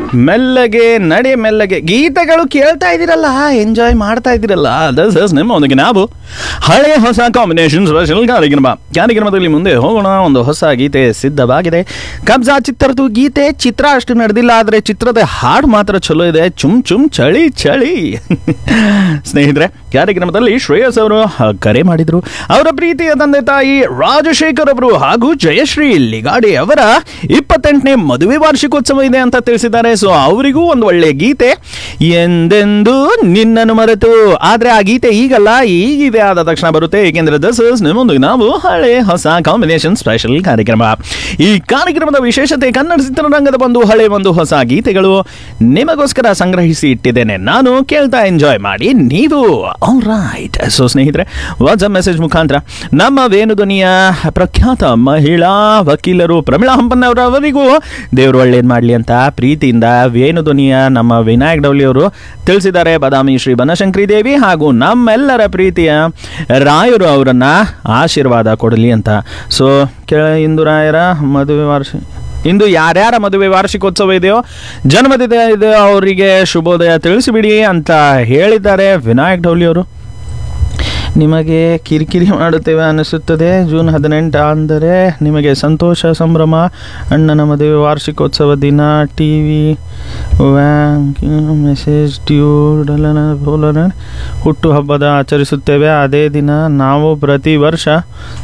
ಮೆಲ್ಲಗೆ ನಡೆ ಮೆಲ್ಲಗೆ ಗೀತೆಗಳು ಕೇಳ್ತಾ ಇದ್ದೀರಲ್ಲ ಎಂಜಾಯ್ ಮಾಡ್ತಾ ಇದ್ದೀರಲ್ಲ ದಸ್ ಇಸ್ ನಿಮ್ಮ ಒಂದಿಗೆ ನಾವು ಹಳೆ ಹೊಸ ಕಾಂಬಿನೇಷನ್ ಸ್ಪೆಷಲ್ ಕಾರ್ಯಕ್ರಮ ಕಾರ್ಯಕ್ರಮದಲ್ಲಿ ಮುಂದೆ ಹೋಗೋಣ ಒಂದು ಹೊಸ ಗೀತೆ ಸಿದ್ಧವಾಗಿದೆ ಕಬ್ಜಾ ಚಿತ್ರದ ಗೀತೆ ಚಿತ್ರ ಅಷ್ಟು ನಡೆದಿಲ್ಲ ಆದರೆ ಚಿತ್ರದ ಹಾಡು ಮಾತ್ರ ಚಲೋ ಇದೆ ಚುಮ್ ಚುಮ್ ಚಳಿ ಚಳಿ ಸ್ನೇಹಿತರೆ ಕಾರ್ಯಕ್ರಮದಲ್ಲಿ ಶ್ರೇಯಸ್ ಅವರು ಆ, ಕರೆ ಮಾಡಿದ್ರು ಅವರ ಪ್ರೀತಿಯ ತಂದೆ ತಾಯಿ ರಾಜಶೇಖರ್ ಅವರು ಹಾಗೂ ಜಯಶ್ರೀ ಲಿಗಾಡಿ ಅವರ ಇಪ್ಪತ್ತೆಂಟನೇ ಮದುವೆ ವಾರ್ಷಿಕೋತ್ಸವ ಇದೆ ಅಂತ ತಿಳಿಸಿದ್ದಾರೆ ಸೊ ಅವರಿಗೂ ಒಂದು ಒಳ್ಳೆ ಗೀತೆ ಎಂದೆಂದು ನಿನ್ನನ್ನು ಮರೆತು ಆದ್ರೆ ಆ ಗೀತೆ ಈಗಲ್ಲ ಈಗಿದೆ ಆದ ತಕ್ಷಣ ಬರುತ್ತೆ ಏಕೆಂದ್ರೆ ದಸ್ ಇಸ್ ನಿಮ್ಮೊಂದಿಗೆ ನಾವು ಹಳೆ ಹೊಸ ಕಾಂಬಿನೇಷನ್ ಸ್ಪೆಷಲ್ ಕಾರ್ಯಕ್ರಮ ಈ ಕಾರ್ಯಕ್ರಮದ ವಿಶೇಷತೆ ಕನ್ನಡ ಚಿತ್ರರಂಗದ ಒಂದು ಹಳೆ ಒಂದು ಹೊಸ ಗೀತೆಗಳು ನಿಮಗೋಸ್ಕರ ಸಂಗ್ರಹಿಸಿ ಇಟ್ಟಿದ್ದೇನೆ ನಾನು ಕೇಳ್ತಾ ಎಂಜಾಯ್ ಮಾಡಿ ನೀವು ರೈಟ್ ಸೊ ಸ್ನೇಹಿತರೆ ವಾಟ್ಸಪ್ ಮೆಸೇಜ್ ಮುಖಾಂತರ ನಮ್ಮ ವೇಣುಧ್ವನಿಯ ಪ್ರಖ್ಯಾತ ಮಹಿಳಾ ವಕೀಲರು ಪ್ರಮೀಳಾ ಹಂಪನ್ನವರ ಅವರಿಗೂ ದೇವರು ಒಳ್ಳೇದು ಮಾಡಲಿ ಅಂತ ಪ್ರೀತಿಯಿಂದ ವೇಣುಧ್ವನಿಯ ನಮ್ಮ ವಿನಾಯಕ್ ಡೌಲಿ ಅವರು ತಿಳಿಸಿದ್ದಾರೆ ಬಾದಾಮಿ ಶ್ರೀ ಬನಶಂಕರಿ ದೇವಿ ಹಾಗೂ ನಮ್ಮೆಲ್ಲರ ಪ್ರೀತಿಯ ರಾಯರು ಅವರನ್ನ ಆಶೀರ್ವಾದ ಕೊಡಲಿ ಅಂತ ಸೊ ಕೆಳ ಇಂದು ರಾಯರ ಮದುವೆ ವಾರ್ಷ ಇಂದು ಯಾರ್ಯಾರ ಮದುವೆ ವಾರ್ಷಿಕೋತ್ಸವ ಇದೆಯೋ ಜನ್ಮದಿನ ಇದೆ ಅವರಿಗೆ ಶುಭೋದಯ ತಿಳಿಸಿಬಿಡಿ ಅಂತ ಹೇಳಿದ್ದಾರೆ ವಿನಾಯಕ್ ಡೌಲಿ ಅವರು ನಿಮಗೆ ಕಿರಿಕಿರಿ ಮಾಡುತ್ತೇವೆ ಅನಿಸುತ್ತದೆ ಜೂನ್ ಹದಿನೆಂಟು ಅಂದರೆ ನಿಮಗೆ ಸಂತೋಷ ಸಂಭ್ರಮ ಅಣ್ಣನ ಮದುವೆ ವಾರ್ಷಿಕೋತ್ಸವ ದಿನ ಟಿ ವಿ ವ್ಯಾಂಕ್ ಮೆಸೇಜ್ ಟ್ಯೂಡಲನ ಬೋಲನ ಹುಟ್ಟುಹಬ್ಬದ ಆಚರಿಸುತ್ತೇವೆ ಅದೇ ದಿನ ನಾವು ಪ್ರತಿ ವರ್ಷ